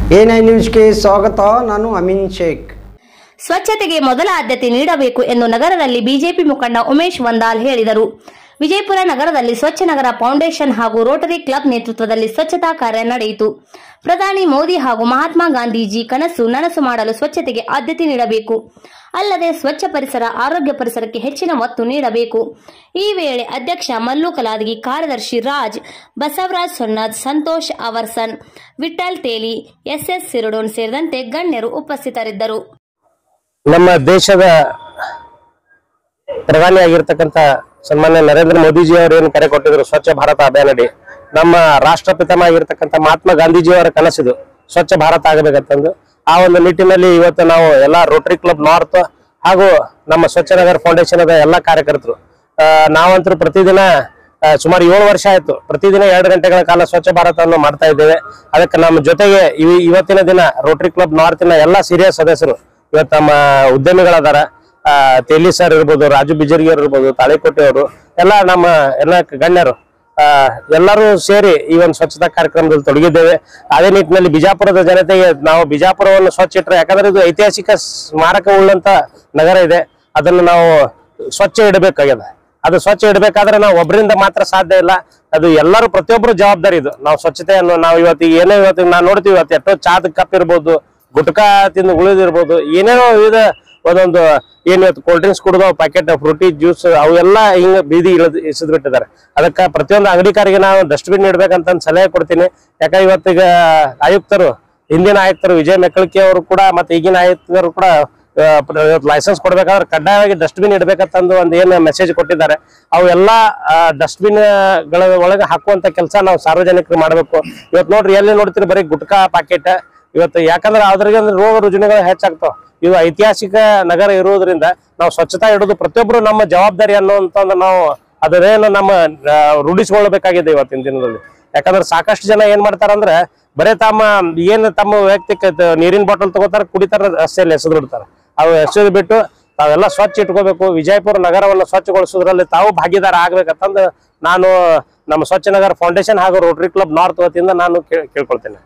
NI ನ್ಯೂಸ್ಗೆ ಸ್ವಾಗತ ನಾನು ಅಮೀನ್ ಶೇಖ್ ಸ್ವಚ್ಛತೆಗೆ ಮೊದಲ ಆದ್ಯತೆ ನೀಡಬೇಕು ಎಂದು ನಗರದಲ್ಲಿ ಬಿಜೆಪಿ ಮುಖಂಡ ಉಮೇಶ್ ವಂದಾಲ್ ಹೇಳಿದರು ವಿಜಯಪುರ ನಗರದಲ್ಲಿ ಸ್ವಚ್ಛ ನಗರ ಫೌಂಡೇಶನ್ ಹಾಗೂ ರೋಟರಿ ಕ್ಲಬ್ ನೇತೃತ್ವದಲ್ಲಿ ಸ್ವಚ್ಛತಾ ಕಾರ್ಯ ನಡೆಯಿತು ಪ್ರಧಾನಿ ಮೋದಿ ಹಾಗೂ ಮಹಾತ್ಮ ಗಾಂಧೀಜಿ ಕನಸು ನನಸು ಮಾಡಲು ಸ್ವಚ್ಛತೆಗೆ ಆದ್ಯತೆ ನೀಡಬೇಕು ಅಲ್ಲದೆ ಸ್ವಚ್ಛ ಪರಿಸರ ಆರೋಗ್ಯ ಪರಿಸರಕ್ಕೆ ಹೆಚ್ಚಿನ ಒತ್ತು ನೀಡಬೇಕು ಈ ವೇಳೆ ಅಧ್ಯಕ್ಷ ಮಲ್ಲು ಕಲಾದಗಿ ಕಾರ್ಯದರ್ಶಿ ರಾಜ್ ಬಸವರಾಜ್ ಸೊನ್ನಾದ್ ಸಂತೋಷ್ ಅವರ್ಸನ್ ವಿಠಲ್ ತೇಲಿ ಎಸ್ಎಸ್ ಸಿರುಡೋನ್ ಸೇರಿದಂತೆ ಗಣ್ಯರು ಉಪಸ್ಥಿತರಿದ್ದರು ನಮ್ಮ ದೇಶದ ಪ್ರಧಾನಿ ಆಗಿರ್ತಕ್ಕಂಥ ಸನ್ಮಾನ್ಯ ನರೇಂದ್ರ ಮೋದಿಜಿ ಅವರು ಏನು ಕರೆ ಕೊಟ್ಟಿದ್ರು ಸ್ವಚ್ಛ ಭಾರತ ಅಭಿಯಾನ ಅಡಿ ನಮ್ಮ ರಾಷ್ಟ್ರಪಿತಮ ಆಗಿರ್ತಕ್ಕಂಥ ಮಹಾತ್ಮ ಗಾಂಧೀಜಿ ಅವರ ಕನಸಿದು ಸ್ವಚ್ಛ ಭಾರತ ಆಗಬೇಕಂತಂದು ಆ ಒಂದು ನಿಟ್ಟಿನಲ್ಲಿ ಇವತ್ತು ನಾವು ಎಲ್ಲಾ ರೋಟರಿ ಕ್ಲಬ್ ನಾರ್ತ್ ಹಾಗೂ ನಮ್ಮ ಸ್ವಚ್ಛ ನಗರ ಫೌಂಡೇಶನ್ ಅದ ಎಲ್ಲಾ ಕಾರ್ಯಕರ್ತರು ಆ, ನಾವಂತರೂ ಪ್ರತಿದಿನ ಆ, ಸುಮಾರು ಏಳು ವರ್ಷ ಆಯ್ತು ಪ್ರತಿದಿನ ಎರಡು ಗಂಟೆಗಳ ಕಾಲ ಸ್ವಚ್ಛ ಭಾರತವನ್ನು ಮಾಡ್ತಾ ಇದ್ದೇವೆ ಅದಕ್ಕೆ ನಮ್ಮ ಜೊತೆಗೆ ಇವ- ಇವತ್ತಿನ ದಿನ ರೋಟರಿ ಕ್ಲಬ್ ನಾರ್ತಿನ ಎಲ್ಲಾ ಸಿರಿಯ ಸದಸ್ಯರು ಇವತ್ತು ನಮ್ಮ ಉದ್ಯಮಿಗಳದಾರ ಆ, ತೇಲಿ ಸರ್ ಇರ್ಬೋದು ರಾಜು ಬಿಜರ್ಗಿ ಅವ್ರು ಇರ್ಬೋದು ತಾಳಿಕೋಟೆ ಅವರು ಎಲ್ಲ ನಮ್ಮ ಎಲ್ಲ ಗಣ್ಯರು ಆ, ಎಲ್ಲರೂ ಸೇರಿ ಈ ಒಂದು ಸ್ವಚ್ಛತಾ ಕಾರ್ಯಕ್ರಮದಲ್ಲಿ ತೊಡಗಿದ್ದೇವೆ ಅದೇ ನಿಟ್ಟಿನಲ್ಲಿ ಬಿಜಾಪುರದ ಜನತೆಗೆ ನಾವು ಬಿಜಾಪುರವನ್ನು ಸ್ವಚ್ಛ ಇಟ್ಟರೆ ಯಾಕಂದ್ರೆ ಇದು ಐತಿಹಾಸಿಕ ಸ್ಮಾರಕ ಉಳ್ಳಂತ ನಗರ ಇದೆ ಅದನ್ನು ನಾವು ಸ್ವಚ್ಛ ಇಡಬೇಕಾಗ್ಯದ ಅದು ಸ್ವಚ್ಛ ಇಡಬೇಕಾದ್ರೆ ನಾವು ಒಬ್ಬರಿಂದ ಮಾತ್ರ ಸಾಧ್ಯ ಇಲ್ಲ ಅದು ಎಲ್ಲರೂ ಪ್ರತಿಯೊಬ್ಬರು ಜವಾಬ್ದಾರಿ ಇದು ನಾವು ಸ್ವಚ್ಛತೆಯನ್ನು ನಾವು ಇವತ್ತಿಗೆ ಏನೇ ಇವತ್ತಿಗೆ ನಾವು ನೋಡ್ತೀವಿ ಇವತ್ತು ಎಷ್ಟೋ ಚಾದ ಕಪ್ ಇರ್ಬೋದು ಗುಟ್ಕಾ ತಿಂದು ಉಳಿದಿರ್ಬೋದು ಏನೇನೋ ವಿವಿಧ ಒಂದೊಂದು ಏನ್ ಇವತ್ತು ಕೋಲ್ಡ್ ಡ್ರಿಂಕ್ಸ್ ಕುಡಿದು ಪ್ಯಾಕೆಟ್ ಫ್ರೂಟಿ ಜ್ಯೂಸ್ ಅವೆಲ್ಲ ಹಿಂಗ ಬೀದಿ ಇಳಿದು ಎಸೆದು ಬಿಟ್ಟಿದ್ದಾರೆ ಅದಕ್ಕೆ ಪ್ರತಿಯೊಂದು ಅಂಗಡಿಕಾರಿಗೆ ನಾವು ಡಸ್ಟ್ಬಿನ್ ಇಡ್ಬೇಕಂತ ಒಂದ್ ಸಲಹೆ ಕೊಡ್ತೀನಿ ಯಾಕಂದ್ರೆ ಇವತ್ತೀಗ ಆಯುಕ್ತರು ಹಿಂದಿನ ಆಯುಕ್ತರು ವಿಜಯ್ ಮೆಕ್ಕಳಿಕೆ ಅವರು ಕೂಡ ಮತ್ತೆ ಈಗಿನ ಆಯುಕ್ತರು ಕೂಡ ಲೈಸೆನ್ಸ್ ಕೊಡ್ಬೇಕಾದ್ರೆ ಕಡ್ಡಾಯವಾಗಿ ಡಸ್ಟ್ಬಿನ್ ಇಡ್ಬೇಕಂತಂದು ಒಂದು ಏನ್ ಮೆಸೇಜ್ ಕೊಟ್ಟಿದ್ದಾರೆ ಅವು ಎಲ್ಲಾ ಡಸ್ಟ್ಬಿನ್ ಗಳ ಒಳಗೆ ಹಾಕುವಂತ ಕೆಲಸ ನಾವು ಸಾರ್ವಜನಿಕರು ಮಾಡಬೇಕು ಇವತ್ತು ನೋಡ್ರಿ ಎಲ್ಲಿ ನೋಡ್ತೀರಿ ಬರೀ ಗುಟ್ಕಾ ಪ್ಯಾಕೆಟ್ ಇವತ್ತು ಯಾಕಂದ್ರೆ ಅದ್ರಿಗೆ ಅಂದ್ರೆ ರೋಗ ರುಜಿನಗಳು ಹೆಚ್ಚಾಗ್ತಾವ ಇದು ಐತಿಹಾಸಿಕ ನಗರ ಇರುವುದರಿಂದ ನಾವು ಸ್ವಚ್ಛತಾ ಇಡೋದು ಪ್ರತಿಯೊಬ್ಬರು ನಮ್ಮ ಜವಾಬ್ದಾರಿ ಅನ್ನುವಂಥದ್ದು ನಾವು ಅದನ್ನೇನು ನಮ್ಮ ಆ, ರೂಢಿಸ್ಕೊಳ್ಬೇಕಾಗಿದೆ ಇವತ್ತಿನ ದಿನದಲ್ಲಿ ಯಾಕಂದ್ರೆ ಸಾಕಷ್ಟು ಜನ ಏನ್ ಮಾಡ್ತಾರಂದ್ರೆ ಬರೇ ತಮ್ಮ ಏನ್ ತಮ್ಮ ವೈಯಕ್ತಿಕ ತ- ನೀರಿನ ಬಾಟಲ್ ತಗೋತಾರ ಕುಡಿತಾರ ರಸ್ತೆಯಲ್ಲಿ ಎಸೆದು ಬಿಡ್ತಾರ ಅವು ಎಸೆದು ಬಿಟ್ಟು ತಾವೆಲ್ಲ ಸ್ವಚ್ಛ ಇಟ್ಕೋಬೇಕು ವಿಜಯಪುರ ನಗರವನ್ನು ಸ್ವಚ್ಛಗೊಳಿಸೋದ್ರಲ್ಲಿ ತಾವು ಭಾಗಿದಾರ ಆಗ್ಬೇಕಂತಂದು ನಾನು ನಮ್ಮ ಸ್ವಚ್ಛ ನಗರ ಫೌಂಡೇಶನ್ ಹಾಗೂ ರೋಟರಿ ಕ್ಲಬ್ ನಾರ್ತ್ ವತಿಯಿಂದ ನಾನು ಕೇಳ್- ಕೇಳ್ಕೊಳ್ತೇನೆ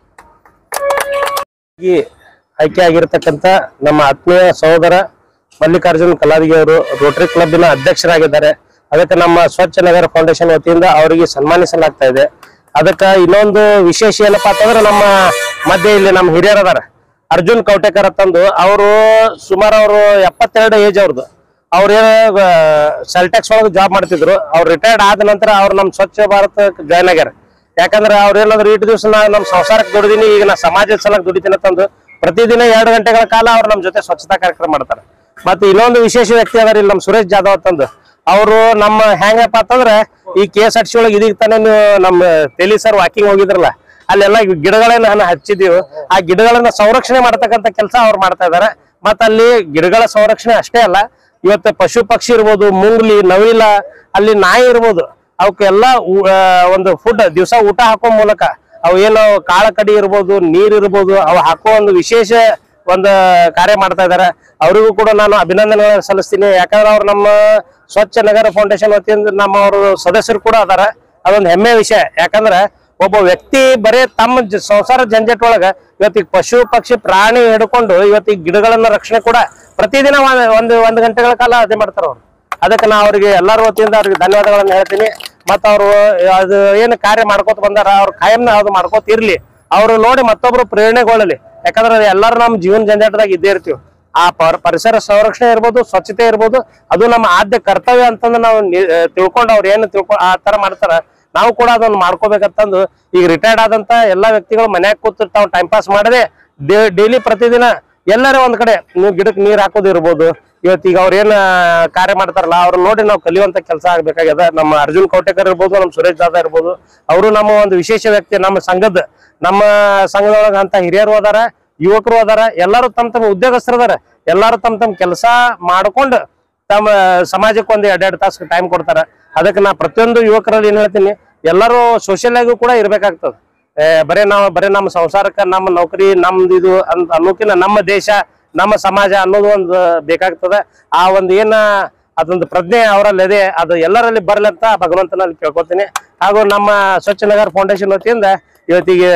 ಈ ಆಯ್ಕೆ ಆಗಿರ್ತಕ್ಕಂಥ ನಮ್ಮ ಆತ್ಮೀಯ ಸಹೋದರ ಮಲ್ಲಿಕಾರ್ಜುನ್ ಕಲಾದಿಗೆ ಅವರು ರೋಟರಿ ಕ್ಲಬ್ಬಿನ ಅಧ್ಯಕ್ಷರಾಗಿದ್ದಾರೆ ಅದಕ್ಕೆ ನಮ್ಮ ಸ್ವಚ್ಛ ನಗರ ಫೌಂಡೇಶನ್ ವತಿಯಿಂದ ಅವರಿಗೆ ಸನ್ಮಾನಿಸಲಾಗ್ತಾ ಇದೆ ಅದಕ್ಕೆ ಇನ್ನೊಂದು ವಿಶೇಷ ಏನಪ್ಪಾ ಅಂತಂದ್ರೆ ನಮ್ಮ ಮಧ್ಯೆ ಇಲ್ಲಿ ನಮ್ಮ ಹಿರಿಯರ್ ಅದಾರ ಅರ್ಜುನ್ ಕೌಟೇಕರ್ ಅಂತಂದು ಅವರು ಸುಮಾರು ಅವರು ಎಪ್ಪತ್ತೆರಡು ಏಜ್ ಅವ್ರದ್ದು ಅವ್ರು ಸೆಲ್ಟೆಕ್ಸ್ ಒಳಗೆ ಜಾಬ್ ಮಾಡ್ತಿದ್ರು ಅವ್ರು ರಿಟೈರ್ಡ್ ಆದ ನಂತರ ಅವ್ರು ನಮ್ಮ ಸ್ವಚ್ಛ ಭಾರತ ಜಾಯ್ನ್ ಆಗ್ಯಾರ ಯಾಕಂದ್ರೆ ಅವ್ರು ಏನಂದ್ರೆ ಇಟ್ಟು ದಿವಸ ನಾ ನಮ್ಮ ಸಂಸಾರಕ್ಕೆ ದುಡಿದೀನಿ ಈಗ ನಾ ಸಮಾಜದ ಸಲಕ್ ದುಡಿತೀನಿ ಅಂತಂದು ಪ್ರತಿದಿನ ಎರಡು ಗಂಟೆಗಳ ಕಾಲ ಅವ್ರು ನಮ್ಮ ಜೊತೆ ಸ್ವಚ್ಛತಾ ಕಾರ್ಯಕ್ರಮ ಮಾಡ್ತಾರೆ ಮತ್ತೆ ಇನ್ನೊಂದು ವಿಶೇಷ ವ್ಯಕ್ತಿ ಅದಾರ ಇಲ್ಲಿ ನಮ್ಮ ಸುರೇಶ್ ಜಾಧವ್ ಅಂತಂದು ಅವರು ನಮ್ಮ ಹೆಂಗಪ್ಪ ಅಂತಂದ್ರೆ ಈ ಕೆ ಎಸ್ ಆರ್ ಸಿ ಒಳಗೆ ಇದೀಗ ತಾನೇ ನೀವು ನಮ್ಮ ತೆಲಿ ಸರ್ ವಾಕಿಂಗ್ ಹೋಗಿದ್ರಲ್ಲ ಅಲ್ಲೆಲ್ಲ ಗಿಡಗಳನ್ನ ನಾನು ಹಚ್ಚಿದೀವಿ ಆ ಗಿಡಗಳನ್ನ ಸಂರಕ್ಷಣೆ ಮಾಡ್ತಕ್ಕಂಥ ಕೆಲಸ ಅವ್ರು ಮಾಡ್ತಾ ಇದಾರೆ ಮತ್ತ ಅಲ್ಲಿ ಗಿಡಗಳ ಸಂರಕ್ಷಣೆ ಅಷ್ಟೇ ಅಲ್ಲ ಇವತ್ತು ಪಶು ಪಕ್ಷಿ ಇರ್ಬೋದು ಮುಂಗ್ಲಿ ನವಿಲ ಅಲ್ಲಿ ನಾಯಿ ಇರ್ಬೋದು ಅವಕ್ಕೆಲ್ಲ ಊ- ಆ, ಒಂದು ಫುಡ್ ದಿವಸ ಊಟ ಹಾಕೋ ಮೂಲಕ ಅವು ಏನು ಕಾಳ ಕಡಿ ಇರ್ಬೋದು ನೀರ್ ಇರ್ಬೋದು ಅವು ಹಾಕೋ ಒಂದು ವಿಶೇಷ ಒಂದು ಕಾರ್ಯ ಮಾಡ್ತಾ ಇದಾರೆ ಅವರಿಗೂ ಕೂಡ ನಾನು ಅಭಿನಂದನೆಗಳನ್ನು ಸಲ್ಲಿಸ್ತೀನಿ ಯಾಕಂದ್ರೆ ಅವ್ರು ನಮ್ಮ ಸ್ವಚ್ಛ ನಗರ ಫೌಂಡೇಶನ್ ವತಿಯಿಂದ ನಮ್ಮ ಅವರು ಸದಸ್ಯರು ಕೂಡ ಅದಾರ ಅದೊಂದು ಹೆಮ್ಮೆ ವಿಷಯ ಯಾಕಂದ್ರೆ ಒಬ್ಬ ವ್ಯಕ್ತಿ ಬರೇ ತಮ್ಮ ಜ- ಸಂಸಾರ ಜಂಜಟ್ ಒಳಗ ಇವತ್ತಿಗೆ ಪಶು ಪಕ್ಷಿ ಪ್ರಾಣಿ ಹಿಡ್ಕೊಂಡು ಇವತ್ತಿಗೆ ಗಿಡಗಳನ್ನ ರಕ್ಷಣೆ ಕೂಡ ಪ್ರತಿದಿನ ಒಂದ್- ಒಂದು ಒಂದು ಗಂಟೆಗಳ ಕಾಲ ಅದೇ ಮಾಡ್ತಾರ ಅವ್ರು ಅದಕ್ಕೆ ನಾ ಅವ್ರಿಗೆ ಎಲ್ಲರ ವತಿಯಿಂದ ಅವ್ರಿಗೆ ಧನ್ಯವಾದಗಳನ್ನ ಹೇಳ್ತೀನಿ ಮತ್ತ ಅವರು ಅದು ಏನು ಕಾರ್ಯ ಮಾಡ್ಕೋತ ಬಂದಾರ ಅವ್ರ ಕಾಯಂನ ಅದು ಮಾಡ್ಕೋತ ಇರ್ಲಿ ಅವ್ರು ನೋಡಿ ಮತ್ತೊಬ್ರು ಪ್ರೇರಣೆಗೊಳ್ಳಲಿ ಯಾಕಂದ್ರೆ ಎಲ್ಲರೂ ನಮ್ಮ ಜೀವನ ಜಂಜಾಟದಾಗ ಇದ್ದೇ ಇರ್ತೀವಿ ಆ ಪರ್- ಪರಿಸರ ಸಂರಕ್ಷಣೆ ಇರ್ಬೋದು ಸ್ವಚ್ಛತೆ ಇರ್ಬೋದು ಅದು ನಮ್ಮ ಆದ್ಯ ಕರ್ತವ್ಯ ಅಂತಂದು ನಾವು ನಿ- ಆ, ತಿಳ್ಕೊಂಡು ಅವ್ರು ಏನು ತಿಳ್ಕೊ ಆ ತರ ಮಾಡ್ತಾರ ನಾವು ಕೂಡ ಅದನ್ನ ಮಾಡ್ಕೋಬೇಕಂತಂದು ಈಗ ರಿಟೈರ್ಡ್ ಆದಂತ ಎಲ್ಲಾ ವ್ಯಕ್ತಿಗಳು ಮನ್ಯಾಗ ಕೂತು ತಾವು ಟೈಮ್ ಪಾಸ್ ಮಾಡದೆ ಡೈಲಿ ಪ್ರತಿದಿನ ಎಲ್ಲರೂ ಒಂದ್ ಕಡೆ ನೀವು ಗಿಡಕ್ಕೆ ನೀರ್ ಹಾಕೋದು ಇರ್ಬೋದು ಇವತ್ತೀಗ ಅವ್ರ ಏನ್ ಕಾರ್ಯ ಮಾಡ್ತಾರಲ್ಲ ಅವ್ರ ನೋಡಿ ನಾವು ಕಲಿಯುವಂತ ಕೆಲಸ ಆಗ್ಬೇಕಾಗ್ಯದ ನಮ್ಮ ಅರ್ಜುನ್ ಕೌಟೇಕರ್ ಇರ್ಬೋದು ನಮ್ಮ ಸುರೇಶ್ ದಾದಾ ಇರ್ಬೋದು ಅವರು ನಮ್ಮ ಒಂದು ವಿಶೇಷ ವ್ಯಕ್ತಿ ನಮ್ಮ ಸಂಘದ ನಮ್ಮ ಸಂಘದೊಳಗ ಅಂತ ಹಿರಿಯರು ಅದಾರ ಯುವಕರು ಅದಾರ ಎಲ್ಲರೂ ತಮ್ಮ ತಮ್ಮ ಉದ್ಯೋಗಸ್ಥರು ಅದಾರ ಎಲ್ಲಾರು ತಮ್ಮ ತಮ್ಮ ಕೆಲಸ ಮಾಡ್ಕೊಂಡು ತಮ್ಮ ಸಮಾಜಕ್ಕೆ ಒಂದು ಎರಡೆರಡು ತಾಸು ಟೈಮ್ ಕೊಡ್ತಾರ ಅದಕ್ಕೆ ನಾ ಪ್ರತಿಯೊಂದು ಯುವಕರಲ್ಲಿ ಏನ್ ಹೇಳ್ತೀನಿ ಎಲ್ಲರೂ ಸೋಷಿಯಲ್ ಆಗೂ ಕೂಡ ಇರ್ಬೇಕಾಗ್ತದ ಏ, ಬರೇ ನಾವು ಬರೇ ನಮ್ಮ ಸಂಸಾರಕ್ಕೆ ನಮ್ಮ ನೌಕರಿ ನಮ್ದು ಇದು ಅಂತ ಅನ್ನೋಕಿನ ನಮ್ಮ ದೇಶ ನಮ್ಮ ಸಮಾಜ ಅನ್ನೋದು ಒಂದು ಬೇಕಾಗ್ತದ ಆ ಒಂದು ಏನ ಅದೊಂದು ಪ್ರಜ್ಞೆ ಅವರಲ್ಲಿ ಇದೆ ಅದು ಎಲ್ಲರಲ್ಲಿ ಬರಲಿ ಅಂತ ಭಗವಂತನಲ್ಲಿ ಕೇಳ್ಕೊತೀನಿ ಹಾಗೂ ನಮ್ಮ ಸ್ವಚ್ಛ ನಗರ್ ಫೌಂಡೇಶನ್ ವತಿಯಿಂದ ಇವತ್ತಿಗೆ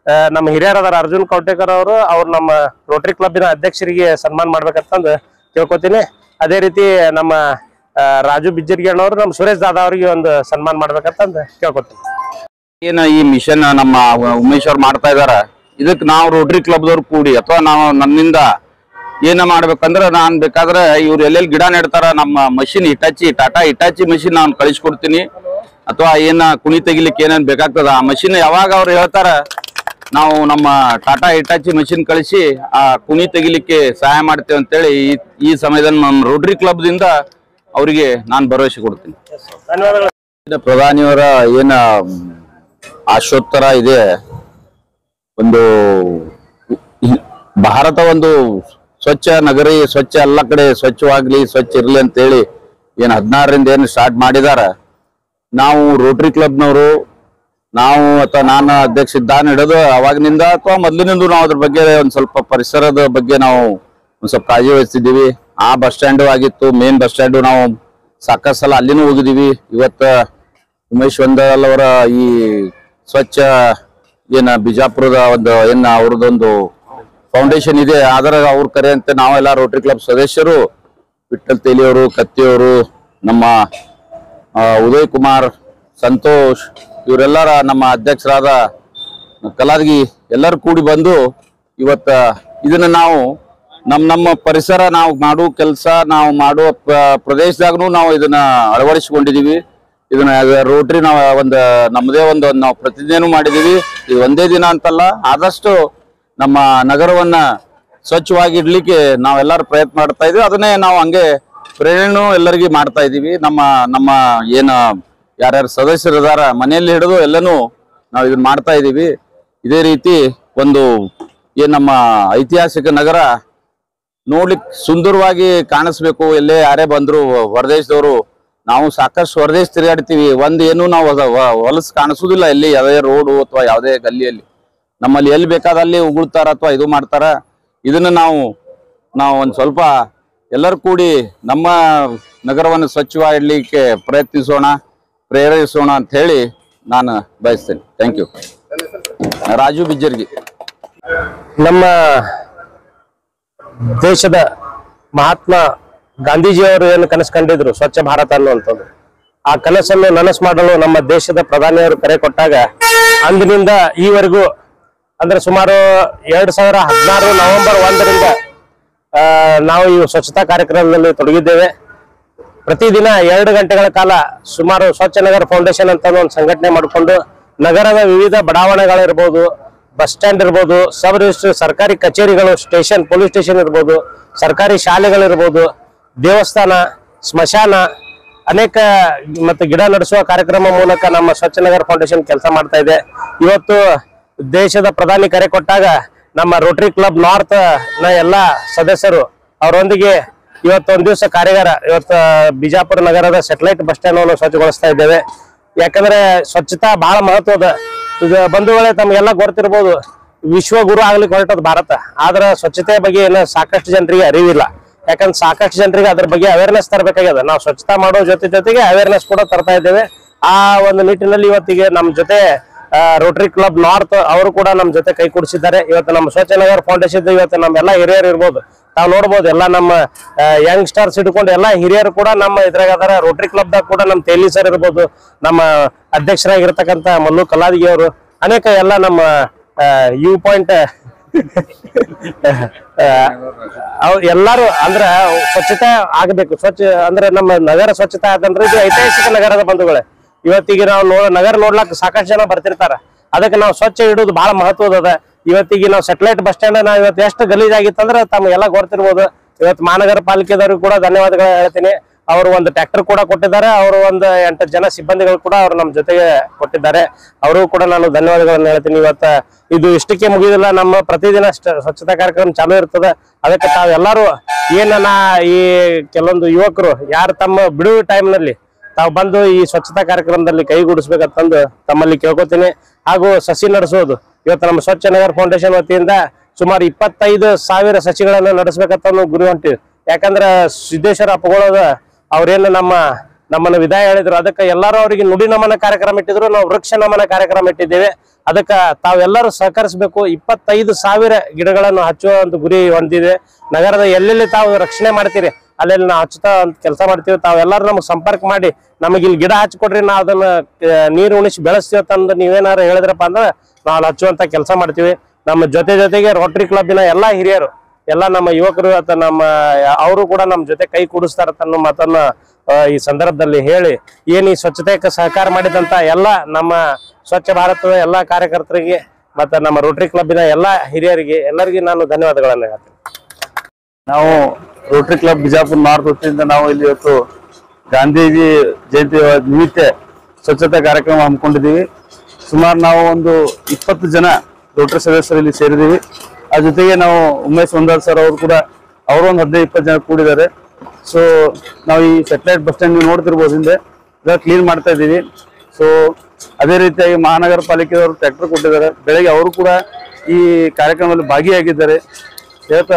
ಆ, ನಮ್ಮ ಹಿರಿಯರಾದಾರ ಅರ್ಜುನ್ ಕೌಟೇಕರ್ ಅವರು ಅವ್ರು ನಮ್ಮ ರೋಟರಿ ಕ್ಲಬ್ಬಿನ ಅಧ್ಯಕ್ಷರಿಗೆ ಸನ್ಮಾನ ಮಾಡ್ಬೇಕಂತಂದು ಕೇಳ್ಕೊತೀನಿ ಅದೇ ರೀತಿ ನಮ್ಮ ಆ, ರಾಜು ಬಿಜ್ಜರ್ಗಿ ಅಣ್ಣವರು ನಮ್ಮ ಸುರೇಶ್ ದಾದಾ ಅವರಿಗೆ ಒಂದು ಸನ್ಮಾನ ಮಾಡ್ಬೇಕಂತಂದು ಕೇಳ್ಕೊತೀನಿ ಏನ ಈ ಮಿಷನ್ ನಮ್ಮ ಉಮೇಶ್ ಅವ್ರು ಮಾಡ್ತಾ ಇದಾರ ಇದಕ್ ನಾವು ರೋಟರಿ ಕ್ಲಬ್ದವ್ರು ಕೂಡಿ ಅಥವಾ ನಾವು ನನ್ನಿಂದ ಏನ ಮಾಡ್ಬೇಕಂದ್ರ ನಾನ್ ಬೇಕಾದ್ರೆ ಇವ್ರು ಎಲ್ಲೆಲ್ಲಿ ಗಿಡ ನೆಡ್ತಾರ ನಮ್ಮ machine Hitachi Tata Hitachi machine ನಾನು ಕಳಿಸ್ಕೊಡ್ತೀನಿ ಅಥವಾ ಏನ ಕುಣಿ ತೆಗಿಲಿಕ್ಕೆ ಏನೇನ್ ಬೇಕಾಗ್ತದ ಆ ಮಷಿನ್ ಯಾವಾಗ ಅವ್ರು ಹೇಳ್ತಾರ ನಾವು ನಮ್ಮ ಟಾಟಾ ಇಟಾಚಿ ಮಷಿನ್ ಕಳಿಸಿ ಆ ಕುಣಿ ತೆಗಿಲಿಕ್ಕೆ ಸಹಾಯ ಮಾಡ್ತೇವೆ ಅಂತೇಳಿ ಈ ಈ ಸಮಯದಲ್ಲಿ ನಮ್ಮ ರೋಟರಿ ಕ್ಲಬ್ದಿಂದ ಅವರಿಗೆ ನಾನು ಭರವಸೆ ಕೊಡ್ತೀನಿ ಧನ್ಯವಾದಗಳು ಇನ್ನು ಪ್ರಧಾನಿಯವರ ಏನ ಆಶೋತ್ತರ ಇದೆ ಒಂದು ಈ ಭಾರತ ಒಂದು ಸ್ವಚ್ಛ ನಗರಿ ಸ್ವಚ್ಛ ಎಲ್ಲ ಕಡೆ ಸ್ವಚ್ಛವಾಗ್ಲಿ ಸ್ವಚ್ಛ ಇರ್ಲಿ ಅಂತೇಳಿ ಏನ್ ಹದಿನಾರರಿಂದ ಏನು ಸ್ಟಾರ್ಟ್ ಮಾಡಿದಾರ ನಾವು ರೋಟರಿ ಕ್ಲಬ್ನವರು ನಾವು ಅಥವಾ ನಾನು ಅಧ್ಯಕ್ಷ ಇದ್ದಾನೆ ಹಿಡಿದು ಅವಾಗಿನಿಂದ ಅಥವಾ ಮೊದಲಿನಿಂದ ನಾವು ಅದ್ರ ಬಗ್ಗೆ ಒಂದ್ ಸ್ವಲ್ಪ ಪರಿಸರದ ಬಗ್ಗೆ ನಾವು ಒಂದ್ ಸ್ವಲ್ಪ ಕಾಳಜಿ ವಹಿಸ್ತಿದ್ದೀವಿ ಆ ಬಸ್ ಸ್ಟ್ಯಾಂಡು ಆಗಿತ್ತು ಮೇನ್ ಬಸ್ ಸ್ಟ್ಯಾಂಡು ನಾವು ಸಾಕಷ್ಟು ಸಲ ಅಲ್ಲಿನೂ ಹೋಗಿದೀವಿ ಇವತ್ತ ಉಮೇಶ್ ವಂದಲ್ ಅವರ ಈ ಸ್ವಚ್ಛ ಏನ ಬಿಜಾಪುರದ ಒಂದು ಏನ ಅವ್ರದ್ದೊಂದು ಫೌಂಡೇಶನ್ ಇದೆ ಅದರ ಅವ್ರ ಕರೆಯಂತೆ ನಾವೆಲ್ಲ ರೋಟರಿ ಕ್ಲಬ್ ಸದಸ್ಯರು ವಿಠಲ್ ತೇಲಿಯವರು ಕತ್ತಿಯವರು ನಮ್ಮ ಆ, ಉದಯ್ ಕುಮಾರ್ ಸಂತೋಷ್ ಇವರೆಲ್ಲರ ನಮ್ಮ ಅಧ್ಯಕ್ಷರಾದ ಕಲಾದಗಿ ಎಲ್ಲರೂ ಕೂಡಿ ಬಂದು ಇವತ್ತ ಇದನ್ನ ನಾವು ನಮ್ಮ ನಮ್ಮ ಪರಿಸರ ನಾವು ಮಾಡುವ ಕೆಲಸ ನಾವು ಮಾಡುವ ಪ್ರ- ಪ್ರದೇಶದಾಗೂ ನಾವು ಇದನ್ನ ಅಳವಡಿಸಿಕೊಂಡಿದೀವಿ ಇದನ್ನ ರೋಟ್ರಿ ನಾವು ಒಂದು ನಮ್ಮದೇ ಒಂದು ನಾವು ಪ್ರತಿದಿನ ಮಾಡಿದೀವಿ ಇದು ಒಂದೇ ದಿನ ಅಂತಲ್ಲ ಆದಷ್ಟು ನಮ್ಮ ನಗರವನ್ನ ಸ್ವಚ್ಛವಾಗಿ ಇಡ್ಲಿಕ್ಕೆ ನಾವೆಲ್ಲರೂ ಪ್ರಯತ್ನ ಮಾಡ್ತಾ ಇದೀವಿ ಅದನ್ನೇ ನಾವು ಹಂಗೆ ಪ್ರೇರಣೆನೂ ಎಲ್ಲರಿಗೂ ಮಾಡ್ತಾ ಇದೀವಿ ನಮ್ಮ ನಮ್ಮ ಏನ ಯಾರ್ಯಾರು ಸದಸ್ಯರು ಇದಾರ ಮನೆಯಲ್ಲಿ ಹಿಡಿದು ಎಲ್ಲನೂ ನಾವು ಇದನ್ನ ಮಾಡ್ತಾ ಇದೀವಿ ಇದೇ ರೀತಿ ಒಂದು ಏನ್ ನಮ್ಮ ಐತಿಹಾಸಿಕ ನಗರ ನೋಡ್ಲಿಕ್ಕೆ ಸುಂದರವಾಗಿ ಕಾಣಿಸ್ಬೇಕು ಎಲ್ಲೇ ಯಾರೇ ಬಂದ್ರು ಹೊರದೇಶದವರು ನಾವು ಸಾಕಷ್ಟು ಹೊರದೇಶ ತಿರುಗಾಡ್ತೀವಿ ಒಂದ್ ಏನು ನಾವು ಹೊಸ- ಹೊ- ಹೊಲಸು ಕಾಣಿಸೋದಿಲ್ಲ ಎಲ್ಲಿ ಯಾವುದೇ ರೋಡು ಅಥವಾ ಯಾವುದೇ ಗಲ್ಲಿಯಲ್ಲಿ ನಮ್ಮಲ್ಲಿ ಎಲ್ಲಿ ಬೇಕಾದಲ್ಲಿ ಉಗುಳ್ತಾರ ಅಥವಾ ಇದು ಮಾಡ್ತಾರ ಇದನ್ನ ನಾವು ನಾವು ಒಂದ್ ಸ್ವಲ್ಪ ಎಲ್ಲರೂ ಕೂಡಿ ನಮ್ಮ ನಗರವನ್ನು ಸ್ವಚ್ಛವಾಗಿ ಇಡ್ಲಿಕ್ಕೆ ಪ್ರಯತ್ನಿಸೋಣ ಪ್ರೇರೇಪಿಸೋಣ ಅಂತ ಹೇಳಿ ನಾನು ಬಯಸ್ತೇನೆ ಥ್ಯಾಂಕ್ ಯು ರಾಜು ಬಿಜ್ಜರ್ಗಿ ನಮ್ಮ ದೇಶದ ಮಹಾತ್ಮ ಗಾಂಧೀಜಿಯವರು ಏನು ಕನಸು ಕಂಡಿದ್ರು ಸ್ವಚ್ಛ ಭಾರತ ಅನ್ನುವಂಥದ್ದು ಆ ಕನಸನ್ನು ನನಸು ಮಾಡಲು ನಮ್ಮ ದೇಶದ ಪ್ರಧಾನಿಯವರು ಕರೆ ಕೊಟ್ಟಾಗ ಅಂದಿನಿಂದ ಈವರೆಗೂ ಅಂದ್ರೆ ಸುಮಾರು ಎರಡ್ ಸಾವಿರ ಹದಿನಾರು ನವೆಂಬರ್ ಒಂದರಿಂದ ಆ, ನಾವು ಈ ಸ್ವಚ್ಛತಾ ಕಾರ್ಯಕ್ರಮದಲ್ಲಿ ತೊಡಗಿದ್ದೇವೆ ಪ್ರತಿದಿನ ಎರಡು ಗಂಟೆಗಳ ಕಾಲ ಸುಮಾರು ಸ್ವಚ್ಛ ನಗರ ಫೌಂಡೇಶನ್ ಅಂತ ಒಂದು ಸಂಘಟನೆ ಮಾಡಿಕೊಂಡು ನಗರದ ವಿವಿಧ ಬಡಾವಣೆಗಳಿರ್ಬೋದು ಬಸ್ ಸ್ಟ್ಯಾಂಡ್ ಇರ್ಬೋದು ಸಬ್ ರಿಜಿಸ್ಟರ್ ಸರ್ಕಾರಿ ಕಚೇರಿಗಳು ಸ್ಟೇಷನ್ ಪೊಲೀಸ್ ಸ್ಟೇಷನ್ ಇರ್ಬೋದು ಸರ್ಕಾರಿ ಶಾಲೆಗಳಿರ್ಬೋದು ದೇವಸ್ಥಾನ ಸ್ಮಶಾನ ಅನೇಕ ಮತ್ತು ಗಿಡ ನಡೆಸುವ ಕಾರ್ಯಕ್ರಮ ಮೂಲಕ ನಮ್ಮ ಸ್ವಚ್ಛ ನಗರ ಫೌಂಡೇಶನ್ ಕೆಲಸ ಮಾಡ್ತಾ ಇದೆ ಇವತ್ತು ದೇಶದ ಪ್ರಧಾನಿ ಕರೆ ಕೊಟ್ಟಾಗ ನಮ್ಮ ರೋಟರಿ ಕ್ಲಬ್ ನಾರ್ತ್ ನ ಎಲ್ಲ ಸದಸ್ಯರು ಅವರೊಂದಿಗೆ ಇವತ್ತೊಂದ್ ದಿವಸ ಕಾರ್ಯಾಗಾರ ಇವತ್ತು ಬಿಜಾಪುರ ನಗರದ ಸೆಟಲೈಟ್ ಬಸ್ ಸ್ಟ್ಯಾಂಡ್ ಅನ್ನು ಸ್ವಚ್ಛಗೊಳಿಸ್ತಾ ಇದ್ದೇವೆ ಯಾಕಂದ್ರೆ ಸ್ವಚ್ಛತಾ ಬಹಳ ಮಹತ್ವದ ಈಗ ಬಂಧುಗಳೇ ತಮ್ಗೆಲ್ಲ ಗೊತ್ತಿರ್ಬೋದು ವಿಶ್ವಗುರು ಆಗ್ಲಿಕ್ಕೆ ಹೊರಟದ ಭಾರತ ಆದ್ರ ಸ್ವಚ್ಛತೆ ಬಗ್ಗೆ ಏನು ಸಾಕಷ್ಟು ಜನರಿಗೆ ಅರಿವಿಲ್ಲ ಯಾಕಂದ್ರೆ ಸಾಕಷ್ಟು ಜನರಿಗೆ ಅದ್ರ ಬಗ್ಗೆ ಅವೇರ್ನೆಸ್ ತರಬೇಕಾಗ್ಯದ ನಾವು ಸ್ವಚ್ಛತಾ ಮಾಡೋ ಜೊತೆ ಜೊತೆಗೆ ಅವೇರ್ನೆಸ್ ಕೂಡ ತರ್ತಾ ಇದ್ದೇವೆ ಆ ಒಂದು ನಿಟ್ಟಿನಲ್ಲಿ ಇವತ್ತಿಗೆ ನಮ್ಮ ಜೊತೆ ರೋಟರಿ ಕ್ಲಬ್ ನಾರ್ತ್ ಅವರು ಕೂಡ ನಮ್ಮ ಜೊತೆ ಕೈ ಕೂಡಿಸಿದ್ದಾರೆ ಇವತ್ತು ನಮ್ಮ ಸ್ವಚ್ಛ ನಗರ ಫೌಂಡೇಶನ್ ಇವತ್ತು ನಮ್ಮೆಲ್ಲ ಹಿರಿಯರು ಇರ್ಬೋದು ತಾವು ನೋಡ್ಬೋದು ಎಲ್ಲ ನಮ್ಮ ಯಂಗ್ ಸ್ಟಾರ್ಸ್ ಹಿಡ್ಕೊಂಡು ಎಲ್ಲ ಹಿರಿಯರು ಕೂಡ ನಮ್ಮ ಇದ್ರಾಗ ಅದಾರ ರೋಟರಿ ಕ್ಲಬ್ದಾಗ ಕೂಡ ನಮ್ಮ ತೇಲಿ ಸರ್ ಇರ್ಬೋದು ನಮ್ಮ ಅಧ್ಯಕ್ಷರಾಗಿರ್ತಕ್ಕಂಥ ಮಲ್ಲು ಕಲಾದಿಗೆ ಅವರು ಅನೇಕ ಎಲ್ಲ ನಮ್ಮ ಯು ಪಾಯಿಂಟ್ ಅವ್ ಎಲ್ಲಾರು ಅಂದ್ರ ಸ್ವಚ್ಛತೆ ಆಗಬೇಕು ಸ್ವಚ್ಛ ಅಂದ್ರೆ ನಮ್ಮ ನಗರ ಸ್ವಚ್ಛತೆ ಆದಂದ್ರೆ ಇದು ಐತಿಹಾಸಿಕ ನಗರದ ಬಂಧುಗಳೇ ಇವತ್ತಿಗೆ ನಾವು ನೋ ನಗರ ನೋಡ್ಲಕ್ ಸಾಕಷ್ಟು ಜನ ಬರ್ತಿರ್ತಾರ ಅದಕ್ಕೆ ನಾವು ಸ್ವಚ್ಛ ಇಡೋದು ಬಹಳ ಮಹತ್ವದ ಅದ ಇವತ್ತಿಗೆ ನಾವು ಸೆಟಲೈಟ್ ಬಸ್ ಸ್ಟ್ಯಾಂಡ್ ನಾವು ಇವತ್ತು ಎಷ್ಟು ಗಲೀಜಾಗಿತ್ತಂದ್ರೆ ತಮ್ಗೆಲ್ಲ ಗೊತ್ತಿರ್ಬೋದು ಇವತ್ತು ಮಹಾನಗರ ಪಾಲಿಕೆದವ್ರಿಗೆ ಕೂಡ ಧನ್ಯವಾದಗಳು ಹೇಳ್ತೀನಿ ಅವರು ಒಂದು ಟ್ರ್ಯಾಕ್ಟರ್ ಕೂಡ ಕೊಟ್ಟಿದ್ದಾರೆ ಅವರು ಒಂದು ಎಂಟು ಜನ ಸಿಬ್ಬಂದಿಗಳು ಕೂಡ ಅವರು ನಮ್ಮ ಜೊತೆಗೆ ಕೊಟ್ಟಿದ್ದಾರೆ ಅವರು ಕೂಡ ನಾನು ಧನ್ಯವಾದಗಳನ್ನು ಹೇಳ್ತೀನಿ ಇವತ್ತ ಇದು ಇಷ್ಟಕ್ಕೆ ಮುಗಿದಿಲ್ಲ ನಮ್ಮ ಪ್ರತಿದಿನ ಸ್ಟ್- ಸ್ವಚ್ಛತಾ ಕಾರ್ಯಕ್ರಮ ಚಾಲೂ ಇರ್ತದೆ ಅದಕ್ಕೆ ತಾವೆಲ್ಲರೂ ಏನನ್ನ ಈ ಕೆಲವೊಂದು ಯುವಕರು ಯಾರು ತಮ್ಮ ಬಿಡುವು ಟೈಮ್ನಲ್ಲಿ ತಾವು ಬಂದು ಈ ಸ್ವಚ್ಛತಾ ಕಾರ್ಯಕ್ರಮದಲ್ಲಿ ಕೈಗೂಡಿಸ್ಬೇಕಂತಂದು ತಮ್ಮಲ್ಲಿ ಕೇಳ್ಕೊತೀನಿ ಹಾಗೂ ಸಸಿ ನಡೆಸೋದು ಇವತ್ತು ನಮ್ಮ ಸ್ವಚ್ಛ ನಗರ ಫೌಂಡೇಶನ್ ವತಿಯಿಂದ ಸುಮಾರು ಇಪ್ಪತ್ತೈದು ಸಾವಿರ ಸಸಿಗಳನ್ನು ನಡೆಸ್ಬೇಕಂತ ಒಂದು ಗುರಿ ಹೊಂಟಿವಿ ಯಾಕಂದ್ರೆ ಸಿದ್ದೇಶ್ವರ ಅಪ್ಪಗಳದ ಅವ್ರೇನು ನಮ್ಮ ನಮ್ಮನ್ನ ವಿದಾಯ ಹೇಳಿದ್ರು ಅದಕ್ಕೆ ಎಲ್ಲರೂ ಅವರಿಗೆ ನುಡಿ ನಮನ ಕಾರ್ಯಕ್ರಮ ಇಟ್ಟಿದ್ರು ನಾವು ವೃಕ್ಷ ನಮನ ಕಾರ್ಯಕ್ರಮ ಇಟ್ಟಿದ್ದೇವೆ ಅದಕ್ಕೆ ತಾವೆಲ್ಲರೂ ಸಹಕರಿಸಬೇಕು ಇಪ್ಪತ್ತೈದು ಸಾವಿರ ಗಿಡಗಳನ್ನು ಹಚ್ಚುವ ಒಂದು ಗುರಿ ಹೊಂದಿದೆ ನಗರದ ಎಲ್ಲೆಲ್ಲಿ ತಾವು ರಕ್ಷಣೆ ಮಾಡ್ತೀರಿ ಅಲ್ಲೆಲ್ಲಿ ನಾವು ಹಚ್ಚುತ್ತಾ ಅಂತ ಕೆಲಸ ಮಾಡ್ತೀವಿ ತಾವೆಲ್ಲರೂ ನಮ್ಗೆ ಸಂಪರ್ಕ ಮಾಡಿ ನಮಗೆ ಇಲ್ಲಿ ಗಿಡ ಹಚ್ಕೊಡ್ರಿ ನಾವು ಅದನ್ನ ಆ, ನೀರು ಉಣಿಸಿ ಬೆಳೆಸ್ತೀವಿ ಅಂತಂದು ನೀವೇನಾರು ಹೇಳಿದ್ರಪ್ಪ ಅಂದ್ರೆ ನಾವು ಅಲ್ಲಿ ಹಚ್ಚುವಂತ ಕೆಲಸ ಮಾಡ್ತೀವಿ ನಮ್ಮ ಜೊತೆ ಜೊತೆಗೆ ರೋಟರಿ ಕ್ಲಬ್ಬಿನ ಎಲ್ಲಾ ಹಿರಿಯರು ಎಲ್ಲ ನಮ್ಮ ಯುವಕರು ಅಥವಾ ನಮ್ಮ ಅವರು ಕೂಡ ನಮ್ಮ ಜೊತೆ ಕೈ ಕೂಡಿಸ್ತಾರ ಅನ್ನೋ ಮಾತನ್ನ ಆ, ಈ ಸಂದರ್ಭದಲ್ಲಿ ಹೇಳಿ ಏನ್ ಈ ಸ್ವಚ್ಛತೆಗೆ ಸಹಕಾರ ಮಾಡಿದಂತ ಎಲ್ಲ ನಮ್ಮ ಸ್ವಚ್ಛ ಭಾರತದ ಎಲ್ಲಾ ಕಾರ್ಯಕರ್ತರಿಗೆ ಮತ್ತೆ ನಮ್ಮ ರೋಟರಿ ಕ್ಲಬ್ಬಿನ ಎಲ್ಲಾ ಹಿರಿಯರಿಗೆ ಎಲ್ಲರಿಗೆ ನಾನು ಧನ್ಯವಾದಗಳನ್ನು ಹೇಳ್ತೀನಿ ನಾವು ರೋಟರಿ ಕ್ಲಬ್ ಬಿಜಾಪುರ ನಾರ್ತ್ ವತಿಯಿಂದ ನಾವು ಇಲ್ಲಿ ಇವತ್ತು ಗಾಂಧೀಜಿ ಜಯಂತಿ ನಿಮಿತ್ತ ಸ್ವಚ್ಛತಾ ಕಾರ್ಯಕ್ರಮ ಹಮ್ಮಿಕೊಂಡಿದ್ದೀವಿ ಸುಮಾರು ನಾವು ಒಂದು ಇಪ್ಪತ್ತು ಜನ ರೋಟರಿ ಸದಸ್ಯರು ಇಲ್ಲಿ ಸೇರಿದ್ದೀವಿ ಆ ಜೊತೆಗೆ ನಾವು ಉಮೇಶ್ ಒಂದಾಲ್ ಸರ್ ಅವರು ಕೂಡ ಅವರು ಒಂದು ಹದಿನೈದು ಇಪ್ಪತ್ತು ಜನ ಕೂಡಿದ್ದಾರೆ ಸೊ ನಾವು ಈ ಸೆಟಲೈಟ್ ಬಸ್ ಸ್ಟ್ಯಾಂಡ್ ನೀವು ನೋಡ್ತಿರ್ಬೋದು ಹಿಂದೆ ಇದನ್ನ ಕ್ಲೀನ್ ಮಾಡ್ತಾ ಇದ್ದೀವಿ ಸೊ ಅದೇ ರೀತಿಯಾಗಿ ಮಹಾನಗರ ಪಾಲಿಕೆಯವರು ಟ್ರ್ಯಾಕ್ಟರ್ ಕೊಟ್ಟಿದ್ದಾರೆ ಬೆಳಗ್ಗೆ ಅವರು ಕೂಡ ಈ ಕಾರ್ಯಕ್ರಮದಲ್ಲಿ ಭಾಗಿಯಾಗಿದ್ದಾರೆ ಹೇಳ್ತಾ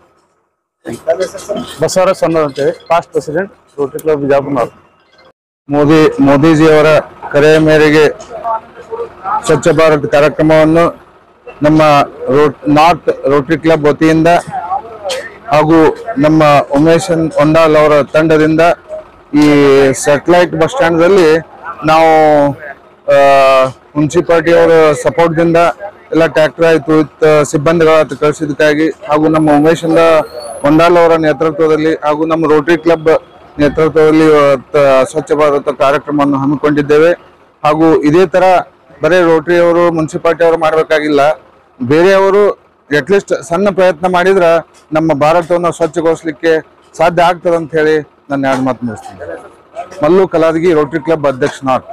ಬಸವರಾಜ್ ಸೊನ್ನದ್ ಅಂತೇಳಿ ಪಾಸ್ಟ್ ಪ್ರೆಸಿಡೆಂಟ್ ರೋಟರಿ ಕ್ಲಬ್ ಬಿಜಾಪುರ್ನವ್ರು ಮೋದಿ ಮೋದಿಜಿಯವರ ಕರೆಯ ಮೇರೆಗೆ ಸ್ವಚ್ಛ ಭಾರತ್ ಕಾರ್ಯಕ್ರಮವನ್ನು ನಮ್ಮ ರೋ- ನಾರ್ತ್ ರೋಟರಿ ಕ್ಲಬ್ ವತಿಯಿಂದ ಹಾಗೂ ನಮ್ಮ ಉಮೇಶ್ ಒಂಡಾಲ್ ಅವರ ತಂಡದಿಂದ ಈ ಸ್ಯಾಟಲೈಟ್ ಬಸ್ ಸ್ಟ್ಯಾಂಡ್ದಲ್ಲಿ ನಾವು ಮುನ್ಸಿಪಾಲಿಟಿ ಅವರ ಸಪೋರ್ಟ್ದಿಂದ ಎಲ್ಲ ಟ್ರ್ಯಾಕ್ಟರ್ ಆಯ್ತು ಇತ್ತ ಸಿಬ್ಬಂದಿಗಳ ಕಳಿಸಿದ್ದಕ್ಕಾಗಿ ಹಾಗೂ ನಮ್ಮ ಉಮೇಶ್ ಇಂದ ಒಂಡಾಲ್ ಅವರ ನೇತೃತ್ವದಲ್ಲಿ ಹಾಗೂ ನಮ್ಮ ರೋಟರಿ ಕ್ಲಬ್ ನೇತೃತ್ವದಲ್ಲಿ ಇವತ್ತು ಸ್ವಚ್ಛ ಭಾರತ ಕಾರ್ಯಕ್ರಮವನ್ನು ಹಮ್ಮಿಕೊಂಡಿದ್ದೇವೆ ಹಾಗೂ ಇದೇ ತರ ಬರೀ ರೋಟರಿ ಅವರು ಮುನ್ಸಿಪಾಲಿಟಿ ಅವರು ಮಾಡಬೇಕಾಗಿಲ್ಲ ಬೇರೆಯವರು ಅಟ್ಲೀಸ್ಟ್ ಸಣ್ಣ ಪ್ರಯತ್ನ ಮಾಡಿದ್ರ ನಮ್ಮ ಭಾರತವನ್ನು ಸ್ವಚ್ಛಗೊಳಿಸ್ಲಿಕ್ಕೆ ಸಾಧ್ಯ ಆಗ್ತದೆ ಅಂತ ಹೇಳಿ ನಾನು ಎರಡು ಮಾತು ಮುಗಿಸ್ತೀನಿ ಮಲ್ಲು ಕಲಾದಗಿ ರೋಟರಿ ಕ್ಲಬ್ ಅಧ್ಯಕ್ಷ North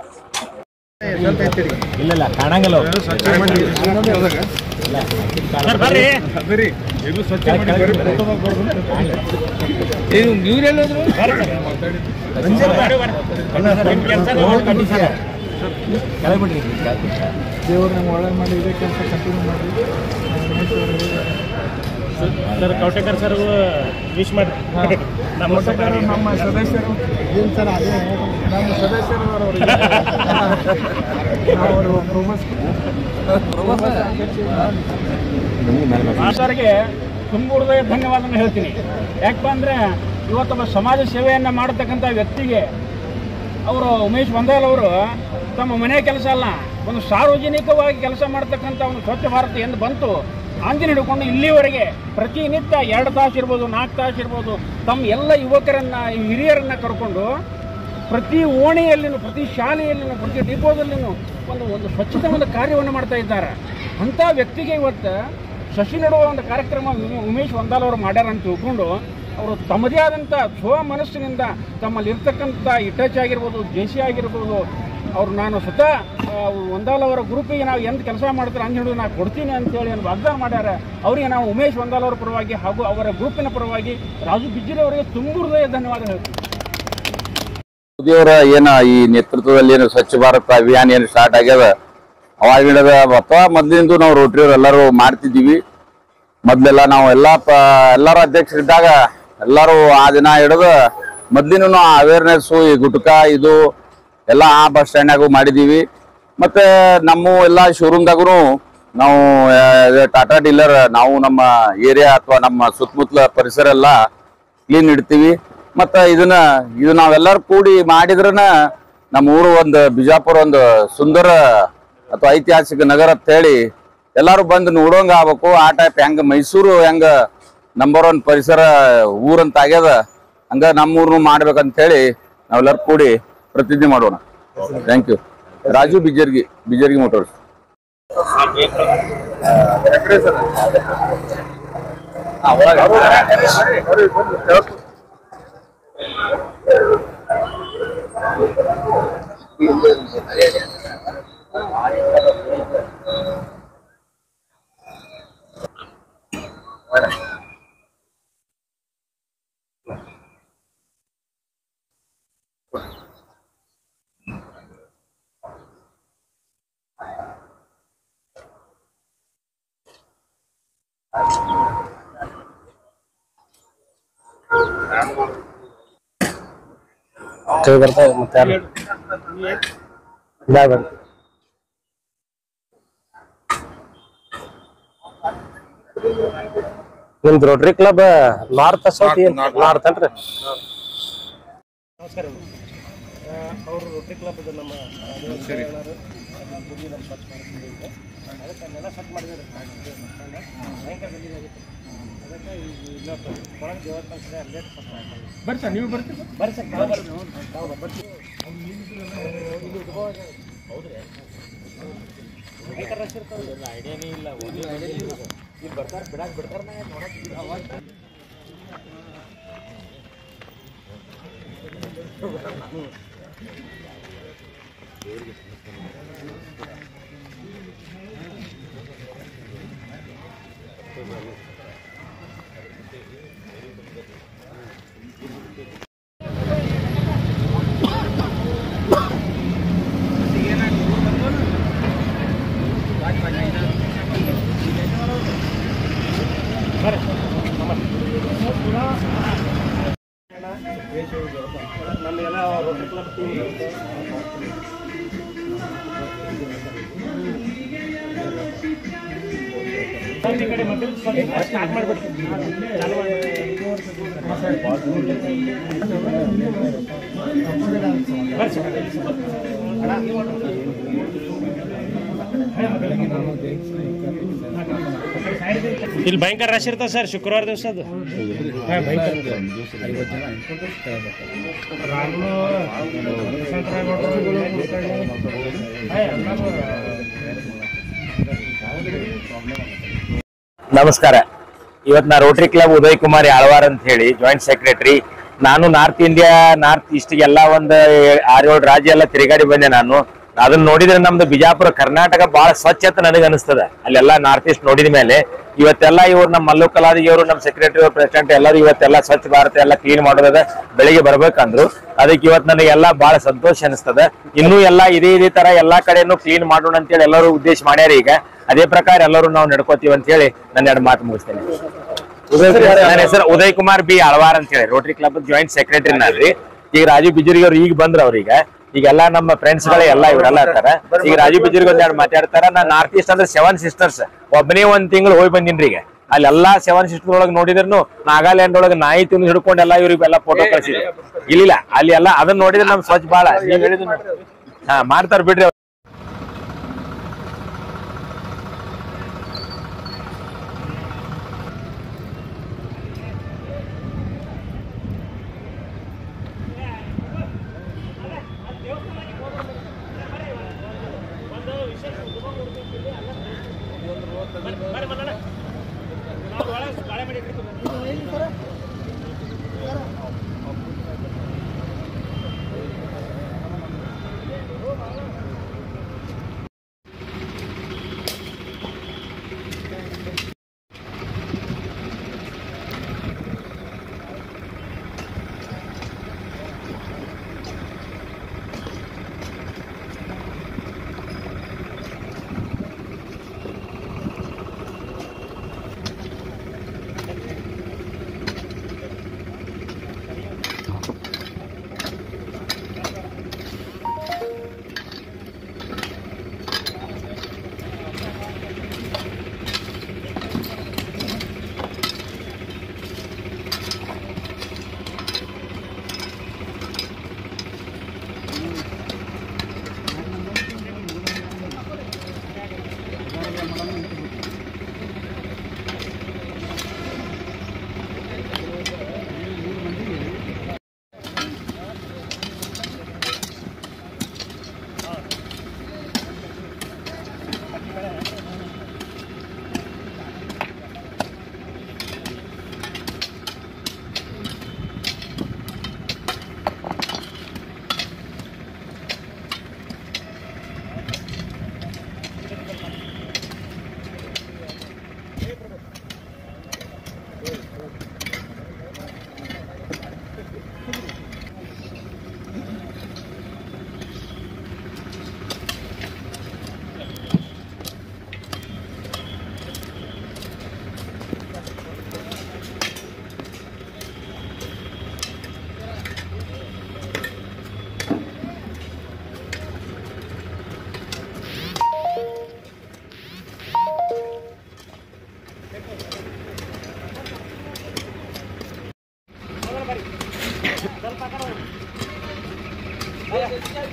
sir Kautekar sir wish ಮಾಡಿ ನಮ್ಮ ನಮ್ಮ ಸದಸ್ಯರು ಏನು ಸರ್ ಅದೇ ನಮ್ಮ ಸದಸ್ಯರು ಅವರಿಗೆ ಅವರು ಸರ್ಗೆ ತುಂಬ ಹೃದಯ ಧನ್ಯವಾದ ಹೇಳ್ತೀನಿ ಯಾಕಪ್ಪ ಅಂದರೆ ಇವತ್ತೊಬ್ಬ ಸಮಾಜ ಸೇವೆಯನ್ನು ಮಾಡತಕ್ಕಂಥ ವ್ಯಕ್ತಿಗೆ ಅವರು ಉಮೇಶ್ ಬಂದಾಲ್ ಅವರು ತಮ್ಮ ಮನೆ ಕೆಲಸ ಅಲ್ಲ ಒಂದು ಸಾರ್ವಜನಿಕವಾಗಿ ಕೆಲಸ ಮಾಡ್ತಕ್ಕಂಥ ಒಂದು ಸ್ವಚ್ಛ ಭಾರತ ಎಂದು ಬಂತು ಅಂದಿನ ಹಿಡ್ಕೊಂಡು ಇಲ್ಲಿವರೆಗೆ ಪ್ರತಿನಿತ್ಯ ಎರಡು ತಾಸು ಇರ್ಬೋದು ನಾಲ್ಕು ತಾಸು ಇರ್ಬೋದು ತಮ್ಮ ಎಲ್ಲ ಯುವಕರನ್ನ ಹಿರಿಯರನ್ನ ಕರ್ಕೊಂಡು ಪ್ರತಿ ಓಣಿಯಲ್ಲಿನೂ ಪ್ರತಿ ಶಾಲೆಯಲ್ಲಿನೂ ಪ್ರತಿ ಡಿಪೋದಲ್ಲಿನೂ ಒಂದು ಒಂದು ಸ್ವಚ್ಛತೆ ಒಂದು ಕಾರ್ಯವನ್ನು ಮಾಡ್ತಾ ಇದ್ದಾರೆ ಅಂಥ ವ್ಯಕ್ತಿಗೆ ಇವತ್ತು ಶಶಿ ನೆಡುವ ಒಂದು ಕಾರ್ಯಕ್ರಮ ಉಮೇ- ಉಮೇಶ್ ಒಂದಾಲ್ ಅವರು ಮಾಡ್ಯಾರ ಅಂತ ತಿಳ್ಕೊಂಡು ಅವರು ತಮ್ಮದೇ ಆದಂಥ ಸ್ವ ಮನಸ್ಸಿನಿಂದ ತಮ್ಮಲ್ಲಿ ಇರ್ತಕ್ಕಂಥ ಇಟಚ್ ಆಗಿರ್ಬೋದು ಜೇಸಿ ಆಗಿರ್ಬೋದು ಅವ್ರು ನಾನು ಸ್ವತಃ ಆ, ಒಂದಾಲ್ ಅವರ ಗ್ರೂಪಿಗೆ ನಾವು ಎಂತ ಕೆಲಸ ಮಾಡ್ತಾರೆ ಅಂತ ಹೇಳಿ ನಾನು ಕೊಡ್ತೀನಿ ಅಂತೇಳಿ ಒಂದು ವಾಗ್ದಾನ ಮಾಡ್ಯಾರ ಅವರಿಗೆ ನಾವು ಉಮೇಶ್ ಒಂದಾಲ್ ಅವರ ಪರವಾಗಿ ಹಾಗೂ ಅವರ ಗ್ರೂಪಿನ ಪರವಾಗಿ ರಾಜು ಬಿಜ್ಜಿರಿ ಅವರಿಗೆ ತುಂಬ ಹೃದಯ ಧನ್ಯವಾದ ಹೇಳ್ತೀನಿ ಮೋದಿಯವರ ಏನ ಈ ನೇತೃತ್ವದಲ್ಲಿ ಏನು ಸ್ವಚ್ಛ ಭಾರತ ಅಭಿಯಾನ ಏನು ಸ್ಟಾರ್ಟ್ ಆಗ್ಯದ ಅವಾಗಿಡದ ಅಥವಾ ಮೊದ್ಲಿಂದ ನಾವು ರೋಟ್ರಿ ಎಲ್ಲರೂ ಮಾಡ್ತಿದ್ದೀವಿ ಮೊದ್ಲೆಲ್ಲ ನಾವು ಎಲ್ಲಾ ಪ ಎಲ್ಲಾರು ಅಧ್ಯಕ್ಷರಿದ್ದಾಗ ಎಲ್ಲರೂ ಆ ದಿನ ಹಿಡಿದು ಮೊದ್ಲಿನೂ ಅವೇರ್ನೆಸ್ ಈ ಗುಟ್ಕಾ ಇದು ಎಲ್ಲ ಆ ಬಸ್ ಸ್ಟ್ಯಾಂಡ್ನಾಗೂ ಮಾಡಿದೀವಿ ಮತ್ತೆ ನಮ್ಮ ಎಲ್ಲ ಶೋರೂಮ್ದಾಗೂ ನಾವು ಆ, ಟಾಟಾ ಡೀಲರ್ ನಾವು ನಮ್ಮ ಏರಿಯಾ ಅಥವಾ ನಮ್ಮ ಸುತ್ತಮುತ್ತಲ ಪರಿಸರ ಎಲ್ಲ ಕ್ಲೀನ್ ಇಡ್ತೀವಿ ಮತ್ತ ಇದನ್ನ ಇದು ನಾವೆಲ್ಲರೂ ಕೂಡಿ ಮಾಡಿದ್ರನ ನಮ್ಮ ಊರು ಒಂದು ಬಿಜಾಪುರ ಒಂದು ಸುಂದರ ಅಥವಾ ಐತಿಹಾಸಿಕ ನಗರ ಅಂತ ಹೇಳಿ ಎಲ್ಲಾರು ಬಂದು ನೋಡೋಂಗ ಆಗ್ಬೇಕು ಆ ಟೈಪ್ ಹೆಂಗ ಮೈಸೂರು ಹೆಂಗ ನಂಬರ್ ಒನ್ ಪರಿಸರ ಊರಂತ ಆಗ್ಯದ ಹಂಗ ನಮ್ಮ ಊರ್ನು ಮಾಡ್ಬೇಕಂತ ಹೇಳಿ ನಾವೆಲ್ಲರೂ ಕೂಡಿ ಪ್ರತಿಜ್ಞೆ ಮಾಡೋಣ thank you Raju Bijargi Bijargi Motors ಕೈ ಬರ್ತಾವ ಮತ್ತೆ ಯಾರು ಬ್ಯಾಗ್ ಬಂತು ನಿಮ್ದು ರೋಟರಿ ಕ್ಲಬ್ ನಾರ್ತ್ ಸೌತ್ ಏನ್ ನಾರ್ತ್ ಅನ್ರಿ ನಮಸ್ಕಾರ ಅವರು ರೋಟರಿ ಕ್ಲಬ್ ನಮ್ಮ ಅದಕ್ಕೆ ಸ್ವಚ್ಛ ಮಾಡಿದ್ದಾರೆ ಭಯಂಕರ ಗಲೀಜಾಗಿತ್ತು ಅದಕ್ಕೆ ಈಗ ಒಳಗೆ ದೇವಸ್ಥಾನ ಅಲ್ಲೇ ಸ್ವಚ್ಛ ಮಾಡ್ತಾರೆ ಬರ್ರಿ ಸರ್ ನೀವು ಬರ್ತೀರಿ ಬರ್ರಿ ಸರ್ ತಾವು ಬರ್ರಿ ತಾವು ಬರ್ರಿ ಐಡಿಯಾನೇ ಇಲ್ಲ ಇಲ್ಲಿ ಬರ್ತಾರೆ ಬಿಡಾಕ್ ಬಿಡ್ತಾರ ನಮಗೆಲ್ಲ ರೋಟರಿ ಕ್ಲಬ್ ಟೀಮ್ ಈ ಕಡೆ ಮೊದಲು ಸ್ವಲ್ಪ ಸ್ಟಾರ್ಟ್ ಮಾಡ್ಬಿಡ್ತೀನಿ ಚಾಲು ಬರ್ರಿ ಸರ್ ಇಲ್ಲಿ ಭಯಂಕರ ರಶ್ ಇರ್ತದೆ ಸರ್ ಶುಕ್ರವಾರ ದಿವಸ ಅದು ನಮಸ್ಕಾರ ಇವತ್ತು ನಾ ರೋಟರಿ ಕ್ಲಬ್ ಉದಯ್ ಕುಮಾರ್ ಯಾಳ್ವಾರ್ ಅಂತ ಹೇಳಿ ಜಾಯಿಂಟ್ ಸೆಕ್ರೆಟರಿ ನಾನು ನಾರ್ತ್ ಇಂಡಿಯಾ ನಾರ್ತ್ ಈಸ್ಟ್ ಎಲ್ಲ ಒಂದು ಆರೇಳು ರಾಜ್ಯ ಎಲ್ಲ ತಿರುಗಾಡಿ ಬಂದೆ ನಾನು ಅದನ್ನ ನೋಡಿದ್ರೆ ನಮ್ದು ಬಿಜಾಪುರ ಕರ್ನಾಟಕ ಬಹಳ ಸ್ವಚ್ಛ ಅಂತ ನನಗೆ ಅನಿಸ್ತದ ಅಲ್ಲೆಲ್ಲ ನಾರ್ತ್ ಈಸ್ಟ್ ನೋಡಿದ ಮೇಲೆ ಇವತ್ತೆಲ್ಲ ಇವ್ರು ನಮ್ಮ ಮಲ್ಲು ಕಲಾದಿಯವರು ನಮ್ಮ ಸೆಕ್ರೆಟರಿ ಪ್ರೆಸಿಡೆಂಟ್ ಎಲ್ಲರೂ ಇವತ್ತೆಲ್ಲ ಸ್ವಚ್ಛ ಭಾರತ ಎಲ್ಲ ಕ್ಲೀನ್ ಮಾಡೋದದ ಬೆಳಿಗ್ಗೆ ಬರ್ಬೇಕಂದ್ರು ಅದಕ್ಕೆ ಇವತ್ತು ನನಗೆಲ್ಲ ಬಹಳ ಸಂತೋಷ ಅನಿಸ್ತದ ಇನ್ನೂ ಎಲ್ಲ ಇದೇ ಇದೇ ತರ ಎಲ್ಲಾ ಕಡೆನೂ ಕ್ಲೀನ್ ಮಾಡೋಣ ಅಂತೇಳಿ ಎಲ್ಲರೂ ಉದ್ದೇಶ ಮಾಡ್ಯಾರ ಈಗ ಅದೇ ಪ್ರಕಾರ ಎಲ್ಲರೂ ನಾವು ನಡ್ಕೋತೀವಿ ಅಂತ ಹೇಳಿ ನನ್ನ ಎರಡು ಮಾತು ಮುಗಿಸ್ತೇನೆ ನನ್ನ ಹೆಸರು ಉದಯ್ ಕುಮಾರ್ ಬಿ ಅಳವಾರ್ ಅಂತ ಹೇಳಿ ರೋಟರಿ ಕ್ಲಬ್ ಜಾಯಿಂಟ್ ಸೆಕ್ರೆಟರಿ ನಾನ್ರಿ ಈಗ ರಾಜೀವ್ ಬಿಜುರಿ ಅವ್ರು ಈಗ ಬಂದ್ರ ಅವ್ರೀಗ ಈಗೆಲ್ಲ ನಮ್ಮ ಫ್ರೆಂಡ್ಸ್ ಗಳೇ ಎಲ್ಲ ಇವರೆಲ್ಲ ಇರ್ತಾರ ಈಗ ರಾಜೀವ್ ಬಿಜುರಿಗೆ ಒಂದೆರಡು ಮಾತಾಡ್ತಾರ ನಾ ನಾರ್ತ್ ಈಸ್ಟ್ ಅಂದ್ರೆ ಸೆವೆನ್ ಸಿಸ್ಟರ್ಸ್ ಒಬ್ಬನೇ ಒಂದ್ ತಿಂಗಳು ಹೋಗಿ ಬಂದಿನ್ರಿ ಈಗ ಅಲ್ಲೆಲ್ಲಾ ಸೆವೆನ್ ಸಿಸ್ಟರ್ ಒಳಗೆ ನೋಡಿದ್ರು ನಾಗಾಲ್ಯಾಂಡ್ ಒಳಗೆ ನಾಯಿ ತಿಂದು ಹಿಡ್ಕೊಂಡೆಲ್ಲ ಇವ್ರಿಗೆಲ್ಲ ಫೋಟೋ ಕಳ್ಸಿದ್ರು ಇಲ್ಲಿಲ್ಲ ಅಲ್ಲಿ ಎಲ್ಲ ಅದನ್ನ ನೋಡಿದ್ರೆ ನಮ್ ಸ್ವಚ್ಛ ಬಾಳ ನೀವ್ ಹೇಳಿದ್ರು ಹಾ ಮಾಡ್ತಾರ ಬಿಡ್ರಿ ಅವ್ರು.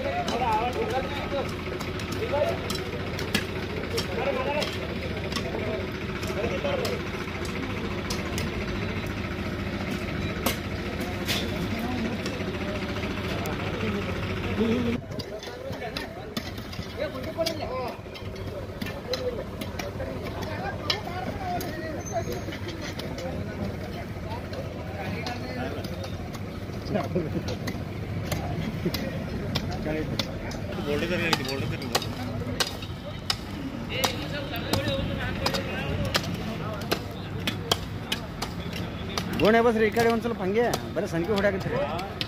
ಗೋಣೆ ಬಸ್ರಿ ಈ ಕಡೆ ಒಂದು ಸ್ವಲ್ಪ ಹಂಗೆ ಬರೀ ಸಂಖ್ಯೆ ಹೊಡ್ಯಾಕತ್ತೀರಿ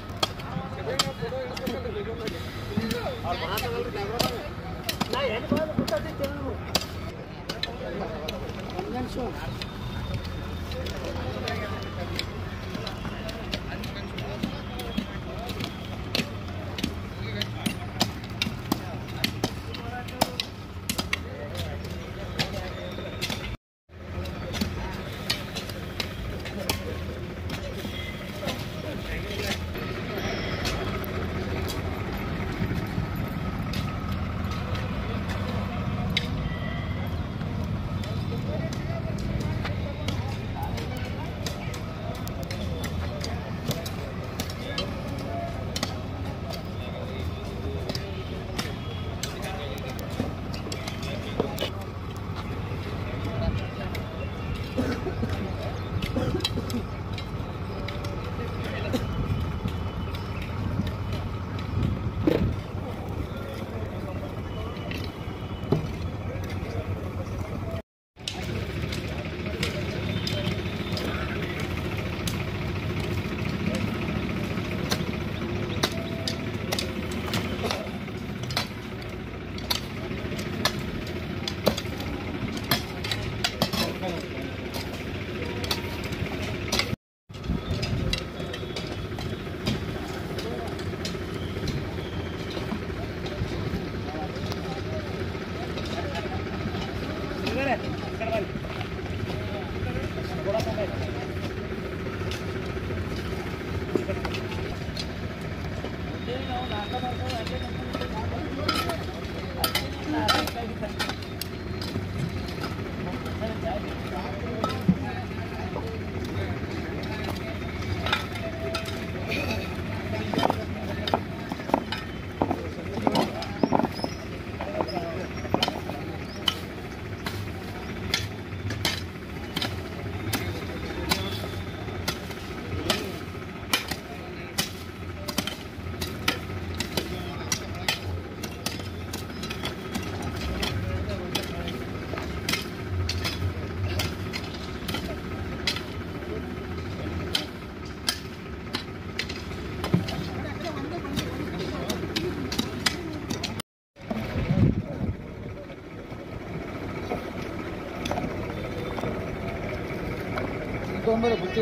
ತೊಗೊಂಬರ ಬುತ್ತಿ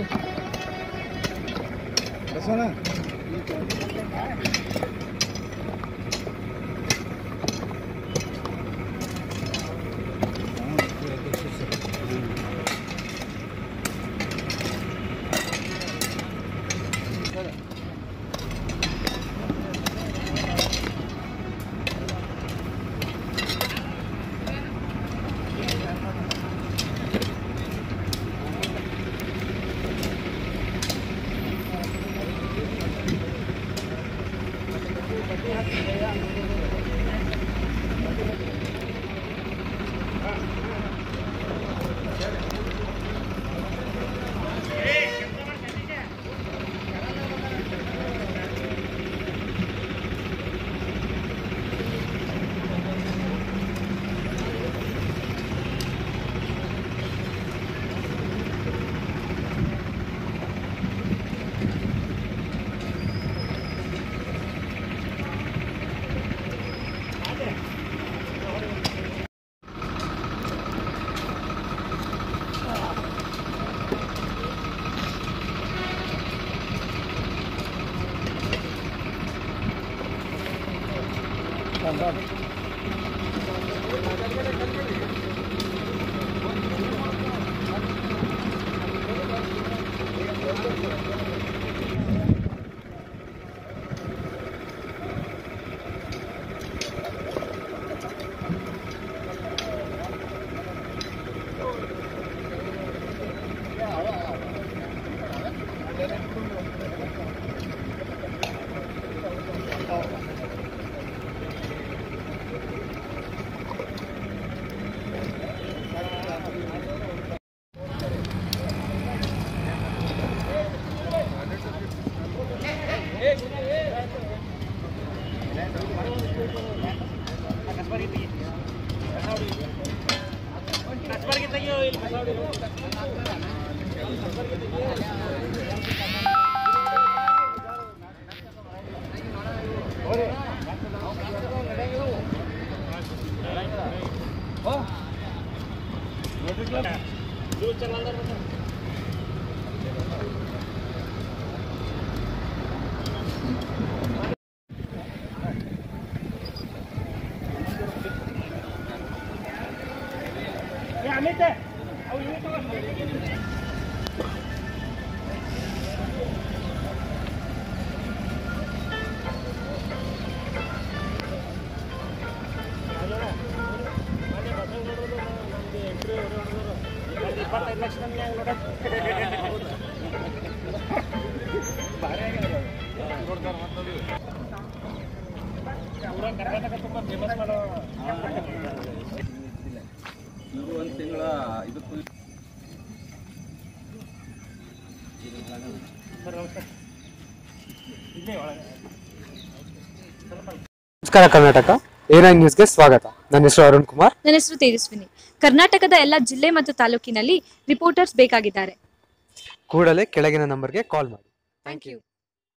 ಬಸವಣ್ಣ ನಮಸ್ಕಾರ ಕರ್ನಾಟಕ ಏನ ನ್ಯೂಸ್ಗೆ ಸ್ವಾಗತ ನನ್ನ ಹೆಸರು ಅರುಣ್ ಕುಮಾರ್ ನನ್ನ ಹೆಸರು ತೇಜಸ್ವಿನಿ ಕರ್ನಾಟಕದ ಎಲ್ಲ ಜಿಲ್ಲೆ ಮತ್ತು ತಾಲೂಕಿನಲ್ಲಿ ರಿಪೋರ್ಟರ್ಸ್ ಬೇಕಾಗಿದ್ದಾರೆ ಕೂಡಲೇ ಕೆಳಗಿನ ನಂಬರ್ಗೆ ಕಾಲ್ ಮಾಡಿ ಥ್ಯಾಂಕ್ ಯು